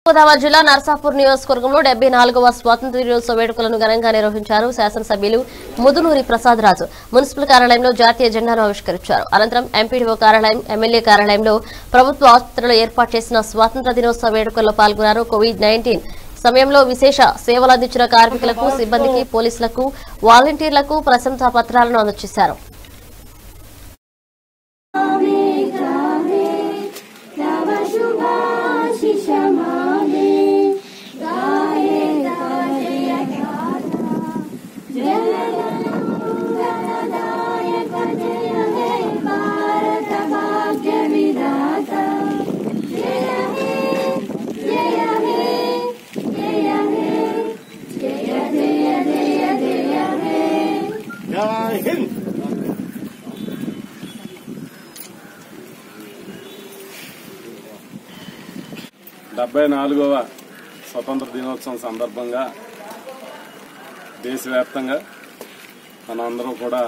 గోదావరి జిల్లా నర్సాపూర్ నియోజకవర్గంలో డెబ్బై నాలుగవ స్వాతంత్ర దినోత్సవ వేడుకలను ఘనంగా నిర్వహించారు శాసనసభ్యులు ముదునూరి ప్రసాద్ రాజు మున్సిపల్ కార్యాలయంలో జాతీయ జెండాను ఆవిష్కరించారు అనంతరం ఎంపీడీఓ కార్యాలయం ఎమ్మెల్యే కార్యాలయంలో ప్రభుత్వ ఆసుపత్రిలో ఏర్పాటు చేసిన స్వాతంత్ర దినోత్సవ వేడుకల్లో పాల్గొన్నారు కోవిడ్ నైన్టీన్ సమయంలో విశేష సేవలు అందించిన కార్మికులకు సిబ్బందికి పోలీసులకు వాలంటీర్లకు ప్రశంసా పత్రాలను అందజేశారు तव शुभाशिषमाले गाये गाये गाथा जयदायक जय हे भारत भाग्य विधाता जय हे जय हे जय हे जय जय जय जय हे జై హింద్ డెబ్బై నాలుగవ స్వతంత్ర దినోత్సవం సందర్భంగా దేశవ్యాప్తంగా మనందరం కూడా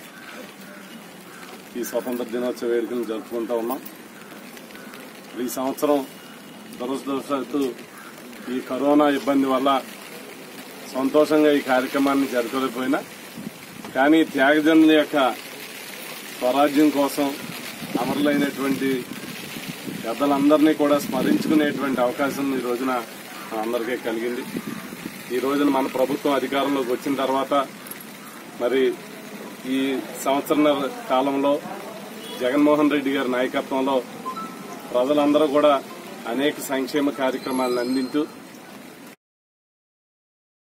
ఈ స్వతంత్ర దినోత్సవ వేడుకలను జరుపుకుంటూ ఉన్నాం ఈ సంవత్సరం దురదృష్టవశాత్తు ఈ కరోనా ఇబ్బంది వల్ల సంతోషంగా ఈ కార్యక్రమాన్ని జరపలేకపోయినా కానీ త్యాగజనుల యొక్క స్వరాజ్యం కోసం అమరులైనటువంటి పెద్దలందరినీ కూడా స్మరించుకునేటువంటి అవకాశం ఈ రోజున అందరికీ కలిగింది ఈ రోజున మన ప్రభుత్వం అధికారంలోకి వచ్చిన తర్వాత మరి ఈ సంవత్సర కాలంలో జగన్మోహన్ రెడ్డి గారి నాయకత్వంలో ప్రజలందరూ కూడా అనేక సంక్షేమ కార్యక్రమాలను అందించు